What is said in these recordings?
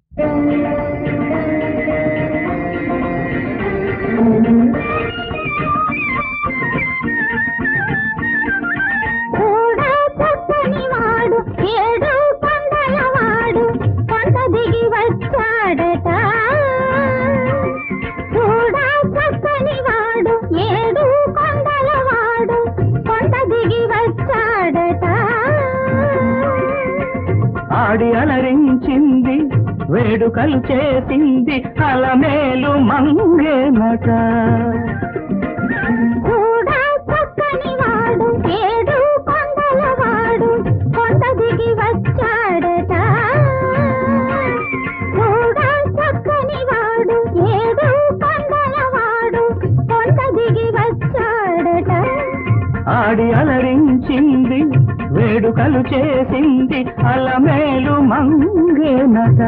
కూడా చక్కని వాడు ఏడు కొండల వాడు కొండ దిగి వచ్చాడట కూడా చక్కని వాడు ఏడు కొండల వాడు కొండ దిగి వచ్చాడట ఆడి అలరించింది వేడుకలు చేసింది అలమేలు మంగేనట కూడా చక్కని వాడు ఏడు కొండల వాడు కొండ దిగి వచ్చాడట కూడా చక్కని వాడు ఏడు కొండల వాడు కొండ దిగి వచ్చాడట ఆడి అలరించింది వేడుకలు చేసింది అలమేలు మంగేనట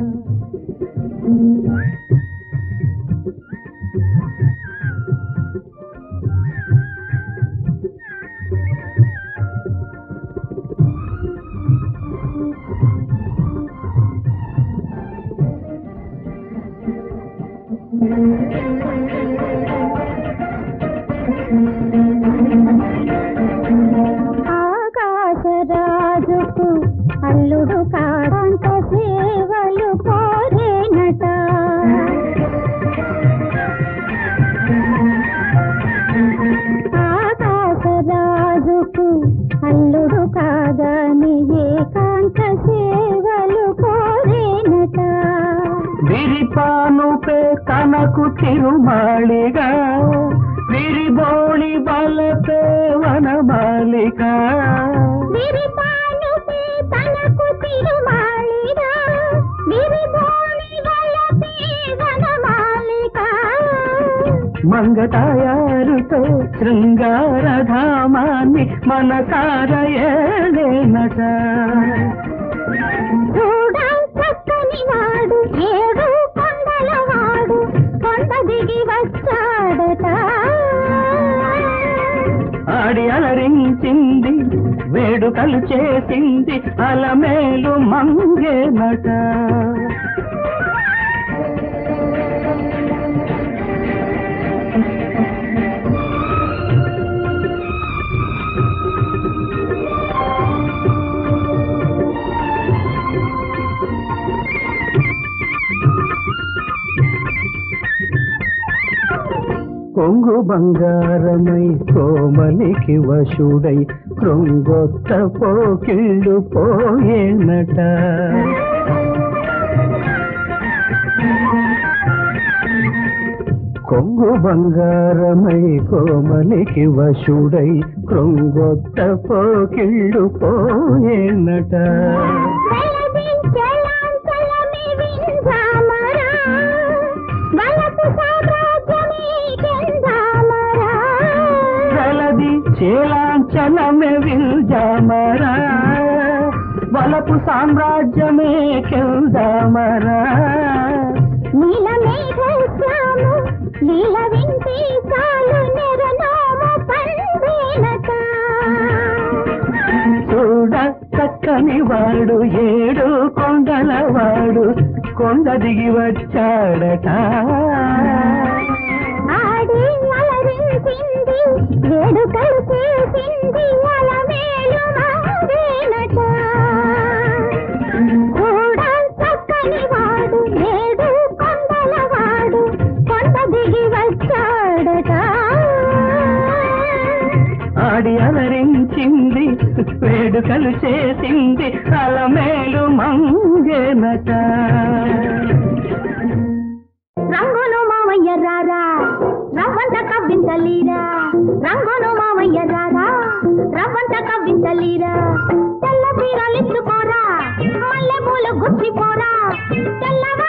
ఆకాశరాజుకు అల్లుడు కాడంత సేవలు కోరేనట ఆకాశరాజుకు అల్లుడు కాగానే ఏకాంత సేవలు కోరేనట విరిపానుపే తనకు తిరుమాళిగా విరిబోళి బలపే వనమాలిక విరిపానుపే తనకు తిరుమాళిగా విరిబోళి వలపే వనమాలిక మంగతాయారుతో శృంగారధామాన్ని మనసార ఏలేనట చూడా చక్కని వాడు ఏడు కొండల వాడు కొండ దిగి వచ్చాడట ఆడి అలరించింది వేడుకలు చేసింది అలమేలు మంగేనట కొంగు బంగారమై కోమలికి వశుడై కృంగొత్త పోకిళ్ళు పోయేనట కొంగు బంగారమై కోమలికి వశుడై కృంగొత్త పోకిళ్ళు పోయేనట వెలది చలాంచలమి వింజామరా వలపు సామ్రాజ్యమే కెందామరా గలది చేలాంచలమే విల్జామరా వలపు సామ్రాజ్యమే కెల్దామరా నీల మేఘశ్యాము లీల వింటి సాలు నెరనోము పండేనట చూడ చక్కని వాడు ఏడు కొండల వాడు కొండ దిగి వచ్చాడట ఆడి అలరించింది వేడుకలు చేసింది అలమేలు మాదేనట కూడా చక్కని వాడు ఏడు కొండల వాడు కొండ దిగి వచ్చాడట ఆడి అలరించింది వేడుకలు చేసింది అలమేలు మంగేనట రంగును మామయ్య రారా రవ్వంత కవ్వించలీరా రంగును మామయ్య రారా రవ్వంత కవ్వించలీరా తెల్ల చీరలిచ్చుకోరా మల్లె పూలు గుచ్చిపోరా తెల్లవ